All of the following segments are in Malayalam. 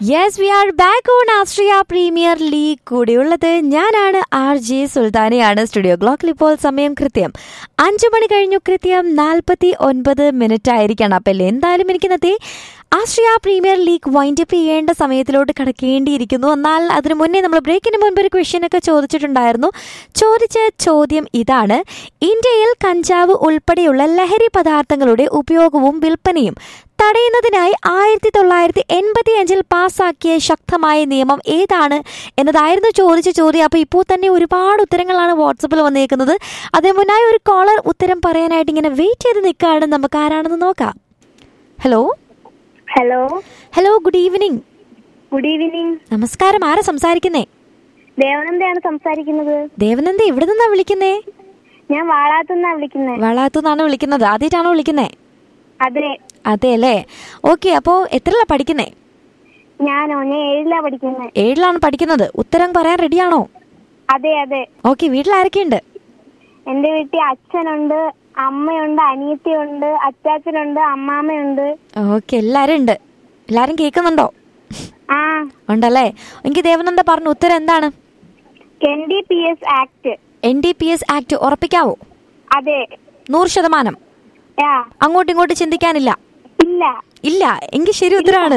yes we are back on Astria premier league കൂടെയുള്ളത് ഞാനാണ് ആർ ജെ സുൽത്താനയാണ് സ്റ്റുഡിയോ ക്ലോക്കിൽ ഇപ്പോൾ സമയം കൃത്യം അഞ്ചു മണി കഴിഞ്ഞു കൃത്യം നാൽപ്പത്തി ഒൻപത് മിനിറ്റ് ആയിരിക്കണം അപ്പം എന്തായാലും എനിക്ക് ഇന്നത്തെ ആസ്ട്രിയ പ്രീമിയർ ലീഗ് വൈൻഡപ്പ് ചെയ്യേണ്ട സമയത്തിലോട്ട് കടക്കേണ്ടിയിരിക്കുന്നു എന്നാൽ അതിനു മുന്നേ നമ്മൾ ബ്രേക്കിന് മുൻപ് ഒരു ക്വസ്റ്റ്യൻ ഒക്കെ ചോദിച്ചിട്ടുണ്ടായിരുന്നു ചോദിച്ച ചോദ്യം ഇതാണ് ഇന്ത്യയിൽ കഞ്ചാവ് ഉൾപ്പെടെയുള്ള ലഹരി പദാർത്ഥങ്ങളുടെ ഉപയോഗവും വിൽപ്പനയും തടയുന്നതിനായി ആയിരത്തി തൊള്ളായിരത്തി എൺപത്തി അഞ്ചിൽ പാസ്സാക്കിയ ശക്തമായ നിയമം ഏതാണ് എന്നതായിരുന്നു ചോദിച്ച ചോദ്യം അപ്പോൾ ഇപ്പോൾ തന്നെ ഒരുപാട് ഉത്തരങ്ങളാണ് വാട്സപ്പിൽ വന്നേക്കുന്നത് അതേ മുന്നായി ഒരു കോളർ ഉത്തരം പറയാനായിട്ട് ഇങ്ങനെ വെയിറ്റ് ചെയ്ത് നിൽക്കുകയാണ് നമുക്ക് ആരാണെന്ന് നോക്കാം hello hello hello good evening good evening നമസ്കാരം ആരാ സംസാരിക്കുന്നേ ദേവനന്ദയാണ് സംസാരിക്കുന്നത് ദേവനന്ദ എവിടെ നിന്നാ വിളിക്കുന്നേ ഞാൻ വാളാത്തുനിന്നാ വിളിക്കുന്നത് വളാത്തുനിന്നാണ് വിളിക്കുന്നത് ആദ്യമായിട്ടാണോ വിളിക്കുന്നേ അതെ അതെ അല്ലേ ഓക്കെ അപ്പോൾ എത്രല്ല പഠിക്കുന്നേ ഞാനോ ഞാൻ ഏഴിലാ പഠിക്കുന്നത് ഏഴിലാണ് പഠിക്കുന്നത് ഉത്തരം പറയാൻ റെഡിയാണോ അതെ അതെ ഓക്കെ വീട്ടിൽ ആരൊക്കെയുണ്ട് എന്റെ വീട്ടിൽ അച്ഛനുണ്ട് അമ്മയുണ്ട് അനിയത്തിയുണ്ട് അച്ചാച്ചനുണ്ട് അമ്മാമ്മയുണ്ട് ഓക്കെ എല്ലാരും ഉണ്ട് എല്ലാരും കേൾക്കുന്നുണ്ടോ ആ ഉണ്ടല്ലേ എനിക്ക് ദേവനന്ദ പറഞ്ഞു ഉത്തരം എന്താണ് N D P S act N D P S act ഉറപ്പിക്കാവോ അതെ നൂറ് ശതമാനം യാ അങ്ങോട്ടും ഇങ്ങോട്ടും ചിന്തിക്കാനില്ല ഇല്ല ഇല്ല എങ്കിൽ ശരി ഉത്തരാണ്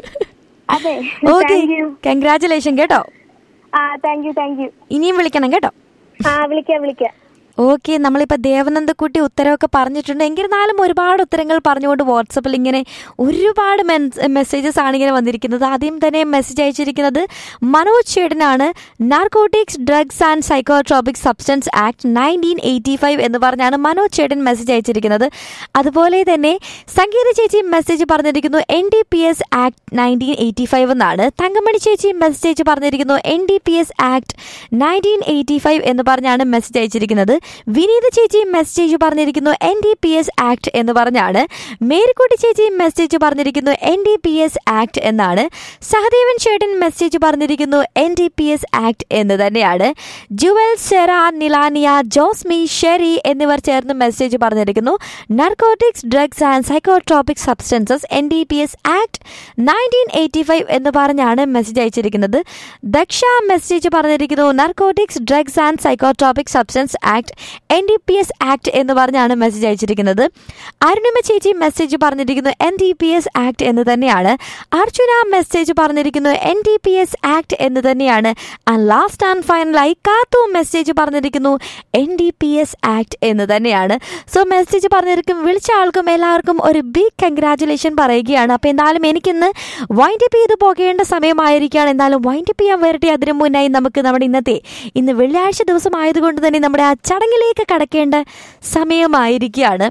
അതെ ഓക്കെ താങ്ക് യു കൺഗ്രാചുലേഷൻ കേട്ടോ ആ താങ്ക് യു താങ്ക് യു ഇനിയും വിളിക്കണം കേട്ടോ ആ വിളിക്കാം വിളിക്കാം ഓക്കെ നമ്മളിപ്പോൾ ദേവനന്ദക്കുട്ടി ഉത്തരവൊക്കെ പറഞ്ഞിട്ടുണ്ട് എന്നിരുന്നാലും ഒരുപാട് ഉത്തരങ്ങൾ പറഞ്ഞുകൊണ്ട് വാട്സപ്പിൽ ഇങ്ങനെ ഒരുപാട് മെസ്സേജസ് ആണ് ഇങ്ങനെ വന്നിരിക്കുന്നത് ആദ്യം തന്നെ മെസ്സേജ് അയച്ചിരിക്കുന്നത് മനോജ് ചേട്ടനാണ് narcotics drugs and psychotropic substance act nineteen eighty five എന്ന് പറഞ്ഞാണ് മനോജ് ചേട്ടൻ മെസ്സേജ് അയച്ചിരിക്കുന്നത് അതുപോലെ തന്നെ സംഗീത ചേച്ചി മെസ്സേജ് പറഞ്ഞിരിക്കുന്നു N D P S act nineteen eighty five എന്നാണ് തങ്കമണി ചേച്ചി മെസ്സേജ് പറഞ്ഞിരിക്കുന്നു N D P S act nineteen eighty five എന്ന് പറഞ്ഞാണ് മെസ്സേജ് അയച്ചിരിക്കുന്നത് വിനീത ചേച്ചി മെസ്സേജ് പറഞ്ഞിരിക്കുന്നു N D P S act എന്ന് പറഞ്ഞാണ് മേരിക്കുട്ടി ചേച്ചി മെസ്സേജ് പറഞ്ഞിരിക്കുന്നു N D P S act എന്നാണ് സഹദേവൻ ചേട്ടൻ മെസ്സേജ് പറഞ്ഞിരിക്കുന്നു N D P S act എന്ന് തന്നെയാണ് ജുവൽ സെറ നിലാനിയ ജോസ്മി ഷെറി എന്നിവർ ചേർന്ന് മെസ്സേജ് പറഞ്ഞിരിക്കുന്നു narcotics drugs and psychotropic substances N D P S act nineteen eighty five എന്ന് പറഞ്ഞാണ് മെസ്സേജ് അയച്ചിരിക്കുന്നത് ദക്ഷ മെസ്സേജ് പറഞ്ഞിരിക്കുന്നു narcotics drugs and psychotropic substance act N D P S act എന്ന് പറഞ്ഞാണ് മെസ്സേജ് അയച്ചിരിക്കുന്നത് അരുണിമ ചേച്ചി മെസ്സേജ് പറഞ്ഞിരിക്കുന്നു N D P S act എന്ന് തന്നെയാണ് അർജുന മെസ്സേജ് പറഞ്ഞിരിക്കുന്നു N D P S act എന്ന് തന്നെയാണ് ആൻഡ് ലാസ്റ്റ് ആൻഡ് ഫൈനലായി കാത്തു മെസ്സേജ് പറഞ്ഞിരിക്കുന്നു N D P S act എന്ന് തന്നെയാണ് സോ മെസ്സേജ് പറഞ്ഞിരിക്കും വിളിച്ച ആൾക്കും എല്ലാവർക്കും ഒരു ബിഗ് കൺഗ്രാറ്റുലേഷൻ പറയുകയാണ് അപ്പോൾ എന്തായാലും എനിക്കിന്ന് വൈൻഡപ്പ് ചെയ്ത് പോകേണ്ട സമയമായിരിക്കുകയാണ് എന്നാലും വൈൻഡപ്പ് ചെയ്യാൻ വരട്ടെ അതിനു മുന്നായി നമുക്ക് നമ്മുടെ ഇന്നത്തെ ഇന്ന് വെള്ളിയാഴ്ച ദിവസം ആയതുകൊണ്ട് തന്നെ നമ്മുടെ ആ ചടങ്ങിലേക്ക് കടക്കേണ്ട സമയമായിരിക്കുകയാണ്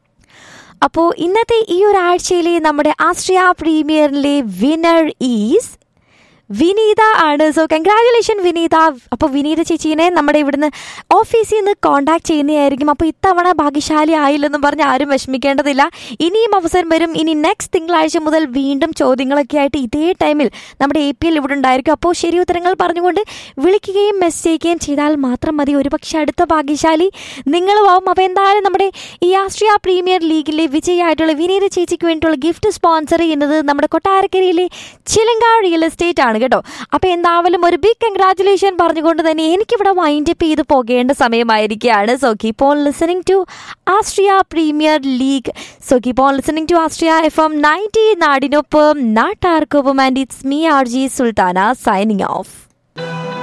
അപ്പോൾ ഇന്നത്തെ ഈ ഒരാഴ്ചയിലെ നമ്മുടെ ആസ്ട്രിയ പ്രീമിയറിലെ വിന്നർ ഈസ് വിനീത ആണ് സോ കൺഗ്രാറ്റുലേഷൻ വിനീത അപ്പോൾ വിനീത ചേച്ചീനെ നമ്മുടെ ഇവിടുന്ന് ഓഫീസിൽ നിന്ന് കോൺടാക്ട് ചെയ്യുന്നതായിരിക്കും അപ്പോൾ ഇത്തവണ ഭാഗ്യശാലി ആയില്ലെന്നും പറഞ്ഞ് ആരും വിഷമിക്കേണ്ടതില്ല ഇനിയും അവസരം വരും ഇനി നെക്സ്റ്റ് തിങ്കളാഴ്ച മുതൽ വീണ്ടും ചോദ്യങ്ങളൊക്കെ ആയിട്ട് ഇതേ ടൈമിൽ നമ്മുടെ എ പി എൽ ഇവിടെ ഉണ്ടായിരിക്കും അപ്പോൾ ശരി ഉത്തരങ്ങൾ പറഞ്ഞുകൊണ്ട് വിളിക്കുകയും മെസ്സേജ് ചെയ്യുകയും ചെയ്താൽ മാത്രം മതി ഒരുപക്ഷെ അടുത്ത ഭാഗ്യശാലി നിങ്ങളുമാവും അപ്പോൾ എന്തായാലും നമ്മുടെ ഈ ആസ്ട്രിയ പ്രീമിയർ ലീഗിലെ വിജയമായിട്ടുള്ള വിനീത ചേച്ചിക്ക് വേണ്ടിയിട്ടുള്ള ഗിഫ്റ്റ് സ്പോൺസർ ചെയ്യുന്നത് നമ്മുടെ കൊട്ടാരക്കരയിലെ ചിലങ്ക റിയൽ എസ്റ്റേറ്റ് ആണ് കേട്ടോ അപ്പോൾ എന്തായാലും ഒരു ബിഗ് കൺഗ്രാറ്റുലേഷൻ പറഞ്ഞുകൊണ്ട് തന്നെ എനിക്കിവിടെ വൈൻഡ് അപ്പ് ചെയ്ത് പോകേണ്ട സമയമായിരിക്കുകയാണ് so keep on listening to Astria premier league so keep on listening to Astria F M ninety നാടിനൊപ്പം നാട്ടാർക്കൊപ്പം and it's me R G Sultana signing of